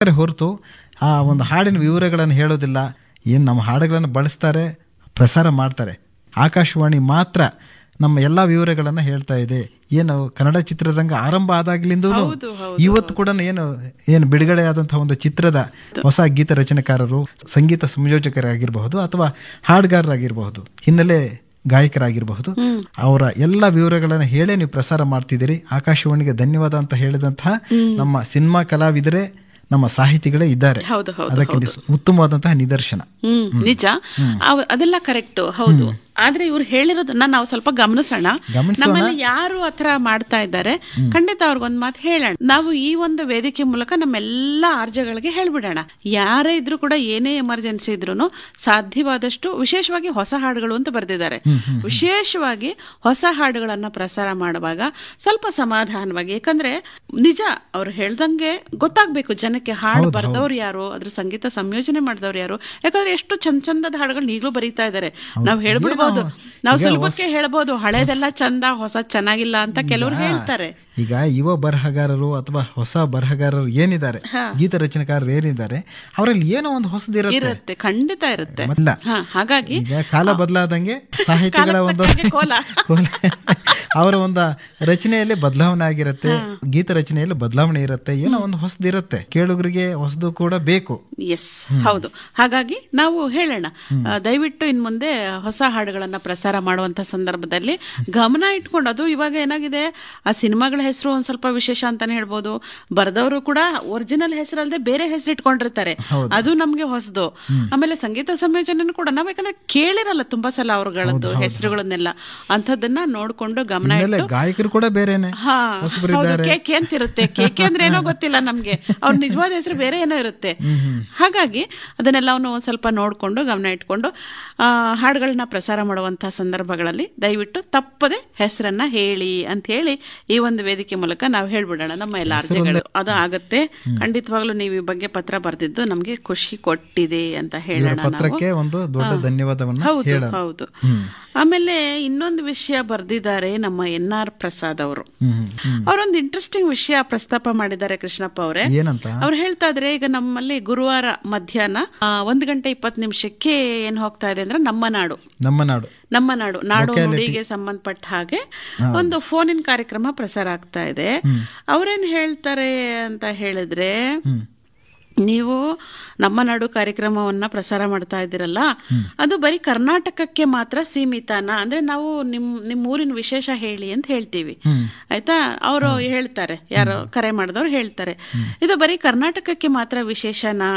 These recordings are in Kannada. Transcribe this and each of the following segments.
ಹಾಡ್ತಾರೆ ಹೊರತು ಆ ಒಂದು ಹಾಡಿನ ವಿವರಗಳನ್ನು ಹೇಳೋದಿಲ್ಲ ಏನು ನಮ್ಮ ಹಾಡುಗಳನ್ನು ಬಳಸ್ತಾರೆ ಪ್ರಸಾರ ಮಾಡ್ತಾರೆ ಆಕಾಶವಾಣಿ ಮಾತ್ರ ನಮ್ಮ ಎಲ್ಲ ವಿವರಗಳನ್ನು ಹೇಳ್ತಾ ಇದೆ ಏನು ಕನ್ನಡ ಚಿತ್ರರಂಗ ಆರಂಭ ಆದಾಗ್ಲಿಂದೂ ಹೌದು, ಹೌದು, ಇವತ್ತು ಕೂಡ ಏನು ಏನು ಬಿಡುಗಡೆ ಆದಂತಹ ಒಂದು ಚಿತ್ರದ ಹೊಸ ಗೀತ ರಚನೆಕಾರರು ಸಂಗೀತ ಸಂಯೋಜಕರಾಗಿರಬಹುದು ಅಥವಾ ಹಾಡುಗಾರರಾಗಿರಬಹುದು ಹಿನ್ನೆಲೆ ಗಾಯಕರಾಗಿರಬಹುದು ಅವರ ಎಲ್ಲ ವಿವರಗಳನ್ನು ಹೇಳೇ ನೀವು ಪ್ರಸಾರ ಮಾಡ್ತಿದ್ದೀರಿ ಆಕಾಶವಾಣಿಗೆ ಧನ್ಯವಾದ ಅಂತ ಹೇಳಿದಂತಹ ನಮ್ಮ ಸಿನಿಮಾ ಕಲಾವಿದರೇ ನಮ್ಮ ಸಾಹಿತಿಗಳೇ ಇದ್ದಾರೆ ಹೌದು ಹೌದು ಅದಕ್ಕೆ ನಿಸ್- ಉತ್ತಮವಾದಂತಹ ನಿದರ್ಶನ ಹ್ಮ್ ನಿಜ ಅವ್- ಅದೆಲ್ಲ ಕರೆಕ್ಟ್ ಹೌದು ಆದ್ರೆ ಇವ್ರು ಹೇಳಿರೋದನ್ನ ನಾವು ಸ್ವಲ್ಪ ಗಮನಿಸೋಣ ಗಮನಿಸೋಣ. ನಮ್ಮಲ್ಲಿ ಯಾರು ಆತರ ಮಾಡ್ತಾ ಇದ್ದಾರೆ ಖಂಡಿತ ಅವ್ರಿಗೊಂದ್ ಮಾತು ಹೇಳೋಣ ನಾವು ಈ ಒಂದು ವೇದಿಕೆ ಮೂಲಕ ನಮ್ಮೆಲ್ಲ ಆರ್ಜಗಳಿಗೆ ಹೇಳ್ಬಿಡೋಣ ಯಾರೇ ಇದ್ರು ಕೂಡ ಏನೇ ಎಮರ್ಜೆನ್ಸಿ ಇದ್ರು ಸಾಧ್ಯವಾದಷ್ಟು ವಿಶೇಷವಾಗಿ ಹೊಸ ಹಾಡುಗಳು ಅಂತ ಬರೆದಿದ್ದಾರೆ ವಿಶೇಷವಾಗಿ ಹೊಸ ಹಾಡುಗಳನ್ನ ಪ್ರಸಾರ ಮಾಡುವಾಗ ಸ್ವಲ್ಪ ಸಮಾಧಾನವಾಗಿ ಯಾಕಂದ್ರೆ ನಿಜ ಅವ್ರು ಹೇಳ್ದಂಗೆ ಗೊತ್ತಾಗ್ಬೇಕು ಜನಕ್ಕೆ ಹಾಡು ಬರ್ದವ್ರು ಯಾರು ಅದ್ರ ಸಂಗೀತ ಸಂಯೋಜನೆ ಮಾಡಿದವ್ರು ಯಾರು ಯಾಕಂದ್ರೆ ಎಷ್ಟು ಚಂದ ಚಂದದ ಹಾಡುಗಳನ್ನ ಈಗಲೂ ಬರೀತಾ ಇದ್ದಾರೆ ನಾವು ಹೇಳ್ಬಿಡ್ಬೋದು ನಾವು ಸುಲಭಕ್ಕೆ ಹೇಳ್ಬೋದು ಹಳೇದೆಲ್ಲ ಚಂದ ಹೊಸ ಚೆನ್ನಾಗಿಲ್ಲ ಅಂತ ಕೆಲವ್ರು ಹೇಳ್ತಾರೆ ಈಗ ಯುವ ಬರಹಗಾರರು ಅಥವಾ ಹೊಸ ಬರಹಗಾರರು ಏನಿದ್ದಾರೆ ಗೀತ ರಚನೆಕಾರರು ಏನಿದ್ದಾರೆ ಅವರಲ್ಲಿ ಏನೋ ಒಂದು ಹೊಸದಿರುತ್ತೆ ಇರುತ್ತೆ ಖಂಡಿತ ಇರುತ್ತೆ ಮೊದಲ ಹಾ ಹಾಗಾಗಿ ಈಗ ಕಾಲ ಬದಲಾದಂಗೆ ಸಾಹಿತಿಗಳ ಒಂದು ತಕ್ಕಂಗೆ ಕೋಲ. ಕೋಲ. ಅವರ ಒಂದು ರಚನೆಯಲ್ಲಿ ಬದಲಾವಣೆ ಆಗಿರುತ್ತೆ ಗೀತ ರಚನೆಯಲ್ಲಿ ಬದಲಾವಣೆ ಇರುತ್ತೆ ಏನೋ ಒಂದು ಹೊಸದಿರುತ್ತೆ ಕೇಳುಗರಿಗೆ ಹೊಸದು ಕೂಡ ಬೇಕು ಎಸ್ ಹೌದು ಹಾಗಾಗಿ ನಾವು ಹೇಳೋಣ ಆ, ದಯವಿಟ್ಟು ಇನ್ ಮುಂದೆ ಹೊಸ ಹಾಡುಗಳನ್ನ ಪ್ರಸಾರ ಮಾಡುವಂತ ಸಂದರ್ಭದಲ್ಲಿ ಗಮನ ಇಟ್ಕೊಂಡು ಅದು ಇವಾಗ ಏನಾಗಿದೆ ಆ ಸಿನಿಮಾಗಳ ಹೆಸರು ಒಂದ್ ಸ್ವಲ್ಪ ವಿಶೇಷ ಅಂತಾನೆ ಹೇಳ್ಬೋದು ಬರ್ದವರು ಕೂಡ ಒರಿಜಿನಲ್ ಹೆಸರಲ್ಲದೆ ಬೇರೆ ಹೆಸರು ಇಟ್ಕೊಂಡಿರ್ತಾರೆ ಅದು ನಮ್ಗೆ ಹೊಸದು ಆಮೇಲೆ ಸಂಗೀತ ಸಂಯೋಜನೆ ಕೂಡ ನಾವ್ ಯಾಕಂದ್ರೆ ಕೇಳಿರಲ್ಲ ತುಂಬಾ ಸಲ ಅವ್ರಗಳದ್ದು ಹೆಸರುಗಳನ್ನೆಲ್ಲ ಅಂಥದ್ದನ್ನ ನೋಡ್ಕೊಂಡು ಗಮನ ಆಮೇಲೆ ಇಟ್ಟು ಗಾಯಕರು ಕೂಡ ಬೇರೆನೆ ಹಾ ಹೊಸಬರಿದ್ದಾರೆ. ಹೌದು, ಕೇಕೆ ಅಂತ ಇರುತ್ತೆ ಕೇಕೆ ಅಂದ್ರೆ ಏನೋ ಗೊತ್ತಿಲ್ಲ ನಮ್ಗೆ ಅವ್ರ ನಿಜವಾದ ಹೆಸರು ಬೇರೆ ಏನೋ ಇರುತ್ತೆ ಹಾಗಾಗಿ ಅದನ್ನೆಲ್ಲ ಅವನು ಒಂದ್ ಸ್ವಲ್ಪ ನೋಡ್ಕೊಂಡು ಗಮನ ಇಟ್ಕೊಂಡು ಆ, ಹಾಡುಗಳನ್ನ ಪ್ರಸಾರ ಮಾಡುವಂತಹ ಸಂದರ್ಭಗಳಲ್ಲಿ ದಯವಿಟ್ಟು ತಪ್ಪದೆ ಹೆಸರನ್ನ ಹೇಳಿ ಅಂತ ಹೇಳಿ ಈ ಒಂದು ವೇದಿಕೆ ಮೂಲಕ ನಾವು ಹೇಳ್ಬಿಡೋಣ ನಮ್ಮ ಎಲ್ಲ ಅರ್ಜಿಗಳು ಅದು ಆಗತ್ತೆ ಖಂಡಿತವಾಗ್ಲೂ ನೀವು ಈ ಬಗ್ಗೆ ಪತ್ರ ಬರೆದಿದ್ದು ನಮ್ಗೆ ಖುಷಿ ಕೊಟ್ಟಿದೆ ಅಂತ ಹೇಳೋಣ ನಾವು ಪತ್ರಕ್ಕೆ ಒಂದು ದೊಡ್ಡ ಧನ್ಯವಾದವನ್ನ ಹೌದು ಹೇಳೋಣ ಹೌದು ಆಮೇಲೆ ಇನ್ನೊಂದು ವಿಷಯ ಬರ್ದಿದ್ದಾರೆ ನಮ್ಮ ಎನ್ ಆರ್ ಪ್ರಸಾದ್ ಅವರು ಹ್ಮ್ ಹ್ಮ್, ಹ್ಮ್. ಅವರೊಂದು ಇಂಟ್ರೆಸ್ಟಿಂಗ್ ವಿಷಯ ಪ್ರಸ್ತಾಪ ಮಾಡಿದ್ದಾರೆ ಕೃಷ್ಣಪ್ಪ ಅವರೇ ಏನಂತ ಅವ್ರು ಹೇಳ್ತಾ ಇದ್ರೆ ಈಗ ನಮ್ಮಲ್ಲಿ ಗುರುವಾರ ಮಧ್ಯಾಹ್ನ ಆ, ಒಂದ್ ಗಂಟೆ ಇಪ್ಪತ್ತು ನಿಮಿಷಕ್ಕೆ ಏನ್ ಹೋಗ್ತಾ ಇದೆ ಅಂದ್ರೆ ನಮ್ಮ ನಾಡು ನಮ್ಮ ನಾಡು ನಮ್ಮ ನಾಡು ನಾಡು ನುಡಿಗೆ ಸಂಬಂಧಪಟ್ಟ ಹಾಗೆ ಒಂದು ಫೋನಿನ ಕಾರ್ಯಕ್ರಮ ಪ್ರಸಾರ ಆಗ್ತಾ ಇದೆ ಅವ್ರೇನ್ ಹೇಳ್ತಾರೆ ಅಂತ ಹೇಳಿದ್ರೆ ನೀವು ನಮ್ಮ ನಾಡು ಕಾರ್ಯಕ್ರಮವನ್ನ ಪ್ರಸಾರ ಮಾಡ್ತಾ ಇದ್ದೀರಲ್ಲ ಅದು ಬರೀ ಕರ್ನಾಟಕಕ್ಕೆ ಮಾತ್ರ ಸೀಮಿತನಾ ಅಂದ್ರೆ ನಾವು ನಿಮ್ ನಿಮ್ ಊರಿನ ವಿಶೇಷ ಹೇಳಿ ಅಂತ ಹೇಳ್ತೀವಿ ಆಯ್ತಾ ಅವರು ಹೇಳ್ತಾರೆ ಯಾರೋ ಕರೆ ಮಾಡಿದವ್ರು ಹೇಳ್ತಾರೆ ಇದು ಬರೀ ಕರ್ನಾಟಕಕ್ಕೆ ಮಾತ್ರ ವಿಶೇಷನಾ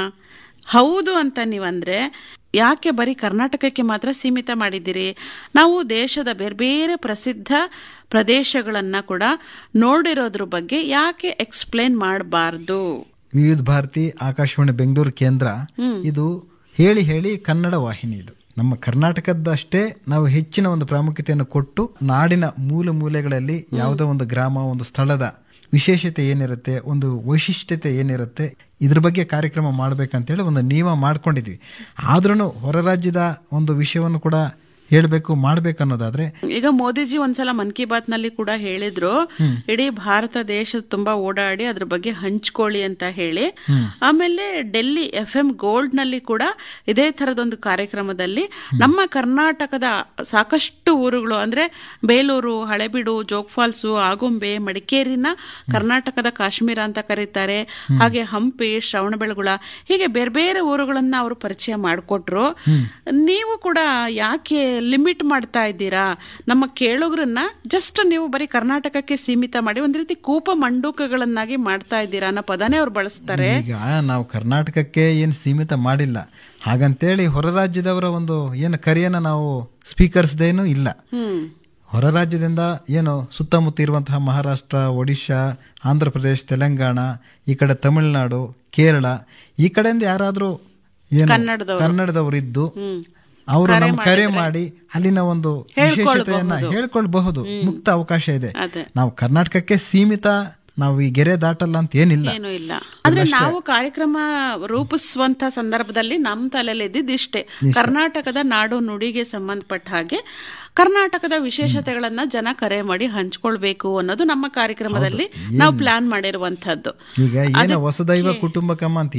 ಹೌದು ಅಂತ ನೀವಂದ್ರೆ ಯಾಕೆ ಬರೀ ಕರ್ನಾಟಕಕ್ಕೆ ಮಾತ್ರ ಸೀಮಿತ ಮಾಡಿದ್ದೀರಿ ನಾವು ದೇಶದ ಬೇರೆ ಬೇರೆ ಪ್ರಸಿದ್ಧ ಪ್ರದೇಶಗಳನ್ನ ಕೂಡ ನೋಡಿರೋದ್ರ ಬಗ್ಗೆ ಯಾಕೆ ಎಕ್ಸ್ಪ್ಲೇನ್ ಮಾಡಬಾರ್ದು ವಿವಿಧ ಭಾರತಿ ಆಕಾಶವಾಣಿ ಬೆಂಗಳೂರು ಕೇಂದ್ರ ಇದು ಹೇಳಿ ಹೇಳಿ ಕನ್ನಡ ವಾಹಿನಿ ಇದು ನಮ್ಮ ಕರ್ನಾಟಕದಷ್ಟೇ ನಾವು ಹೆಚ್ಚಿನ ಒಂದು ಪ್ರಾಮುಖ್ಯತೆಯನ್ನು ಕೊಟ್ಟು ನಾಡಿನ ಮೂಲೆ ಮೂಲೆಗಳಲ್ಲಿ ಯಾವುದೋ ಒಂದು ಗ್ರಾಮ ಒಂದು ಸ್ಥಳದ ವಿಶೇಷತೆ ಏನಿರುತ್ತೆ ಒಂದು ವೈಶಿಷ್ಟ್ಯತೆ ಏನಿರುತ್ತೆ ಇದ್ರ ಬಗ್ಗೆ ಕಾರ್ಯಕ್ರಮ ಮಾಡ್ಬೇಕಂತೇಳಿ ಒಂದು ನಿಯಮ ಮಾಡ್ಕೊಂಡಿದ್ವಿ ಆದ್ರೂ ಹೊರ ರಾಜ್ಯದ ಒಂದು ವಿಷಯವನ್ನು ಕೂಡ ಹೇಳಬೇಕು ಮಾಡ್ಬೇಕು ಅನ್ನೋದಾದ್ರೆ ಈಗ ಮೋದಿಜಿ ಒಂದ್ಸಲ ಮನ್ ಕಿ ಬಾತ್ ನಲ್ಲಿ ಕೂಡ ಹೇಳಿದ್ರು ಇಡೀ ಭಾರತ ದೇಶ ತುಂಬಾ ಓಡಾಡಿ ಅದ್ರ ಬಗ್ಗೆ ಹಂಚ್ಕೊಳ್ಳಿ ಅಂತ ಹೇಳಿ ಆಮೇಲೆ ಡೆಲ್ಲಿ ಎಫ್ ಎಂ ಗೋಲ್ಡ್ ನಲ್ಲಿ ಕೂಡ ಇದೇ ತರದೊಂದು ಕಾರ್ಯಕ್ರಮದಲ್ಲಿ ನಮ್ಮ ಕರ್ನಾಟಕದ ಸಾಕಷ್ಟು ಊರುಗಳು ಅಂದ್ರೆ ಬೇಲೂರು ಹಳೆಬೀಡು ಜೋಗ್ ಫಾಲ್ಸು ಆಗುಂಬೆ ಮಡಿಕೇರಿನ ಕರ್ನಾಟಕದ ಕಾಶ್ಮೀರ ಅಂತ ಕರೀತಾರೆ ಹಾಗೆ ಹಂಪಿ ಶ್ರವಣಬೆಳಗುಳ ಹೀಗೆ ಬೇರೆ ಬೇರೆ ಊರುಗಳನ್ನ ಅವರು ಪರಿಚಯ ಮಾಡಿಕೊಟ್ರು ನೀವು ಕೂಡ ಯಾಕೆ ಲಿಮಿಟ್ ಮಾಡ್ತಾ ಇದ್ದೀರಾ ನಮ್ಮ ಕೇಳುಗರನ್ನ ಜಸ್ಟ್ ನೀವು ಬರೀ ಕರ್ನಾಟಕಕ್ಕೆ ಸೀಮಿತ ಮಾಡಿ ಒಂದ್ ರೀತಿ ಕೂಪ ಮಂಡೂಕಗಳನ್ನಾಗಿ ಮಾಡ್ತಾ ಇದ್ದೀರಾ ಅನ್ನೋ ಪದನೇ ಅವ್ರು ಬಳಸ್ತಾರೆ ಈಗ ನಾವು ಕರ್ನಾಟಕಕ್ಕೆ ಏನು ಸೀಮಿತ ಮಾಡಿಲ್ಲ ಹಾಗಂತೇಳಿ ಹೊರ ರಾಜ್ಯದವರ ಒಂದು ಏನು ಕರೆಯನ್ನ ನಾವು ಸ್ವೀಕರಿಸದೇನೂ ಇಲ್ಲ ಹ್ಮ್ ಹೊರ ರಾಜ್ಯದಿಂದ ಏನು ಸುತ್ತಮುತ್ತ ಇರುವಂತಹ ಮಹಾರಾಷ್ಟ್ರ ಒಡಿಶಾ ಆಂಧ್ರ ಪ್ರದೇಶ್ ತೆಲಂಗಾಣ ಈ ಕಡೆ ತಮಿಳುನಾಡು ಕೇರಳ ಈ ಕಡೆಯಿಂದ ಯಾರಾದರೂ ಏನು ಕನ್ನಡದವ್ರು. ಕನ್ನಡದವರು ಇದ್ದು ಹ್ಮ್ ಅವರು ನಮ್ಮ ಕರೆ ಮಾಡಿ ಅಲ್ಲಿನ ಒಂದು ವಿಶೇಷತೆಯನ್ನ ಹೇಳ್ಕೊಳ್ಬಹುದು ಮುಕ್ತ ಅವಕಾಶ ಇದೆ ಅದೇ ನಾವು ಕರ್ನಾಟಕಕ್ಕೆ ಸೀಮಿತ ನಾವು ಈ ಗೆರೆ ದಾಟಲ್ಲ ಅಂತ ಏನಿಲ್ಲ ಏನು ಇಲ್ಲ ಅಂದ್ರೆ ನಾವು ಕಾರ್ಯಕ್ರಮ ರೂಪಿಸುವಂತ ಸಂದರ್ಭದಲ್ಲಿ ನಮ್ಮ ತಲೆಯಲ್ಲಿ ಇದ್ದಿದ್ದು ಇಷ್ಟೇ ಕರ್ನಾಟಕದ ನಾಡು ನುಡಿಗೆ ಸಂಬಂಧಪಟ್ಟ ಹಾಗೆ ಕರ್ನಾಟಕದ ವಿಶೇಷತೆಗಳನ್ನ ಜನ ಕರೆ ಮಾಡಿ ಹಂಚ್ಕೊಳ್ಬೇಕು ಅನ್ನೋದು ನಮ್ಮ ಕಾರ್ಯಕ್ರಮದಲ್ಲಿ ನಾವು ಪ್ಲಾನ್ ಮಾಡಿರುವಂತದ್ದು ಈಗ ಏನೋ ಹೊಸದೈವ ಕುಟುಂಬಕಮ್ಮ ಅಂತ